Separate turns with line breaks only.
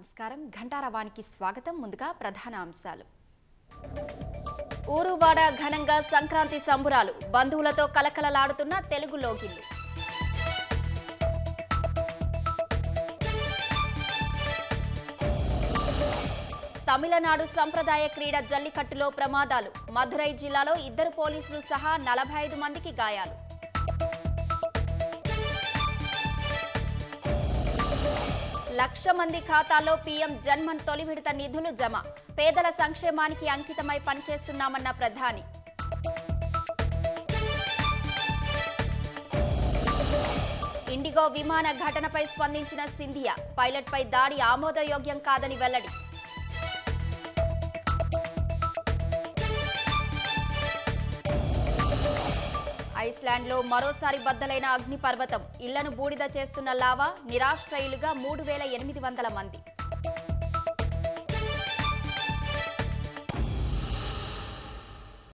నమస్కారం ఘంటారవానికి స్వాగతం ముందుగా ప్రధాన అంశాలు ఊరువాడ ఘనంగా సంక్రాంతి సంబురాలు బంధువులతో కలకలలాడుతున్న తెలుగు లోగిళ్ళు తమిళనాడు సంప్రదాయ క్రీడ జల్లికట్టులో ప్రమాదాలు మదురై జిల్లాలో ఇద్దరు పోలీసులు సహా నలభై ఐదు మందికి గాయాలు లక్ష మంది ఖాతాల్లో పీఎం జన్మన్ తొలి విడత నిధులు జమ పేదల సంక్షేమానికి అంకితమై పనిచేస్తున్నామన్న ప్రధాని ఇండిగో విమాన ఘటనపై స్పందించిన సింధియా పైలట్పై దాడి ఆమోదయోగ్యం కాదని వెల్లడి ఐస్లాండ్లో మరోసారి బద్దలైన అగ్నిపర్వతం ఇళ్లను బూడిద చేస్తున్న లావా నిరాశ్రయులుగా మూడు వేల ఎనిమిది వందల మంది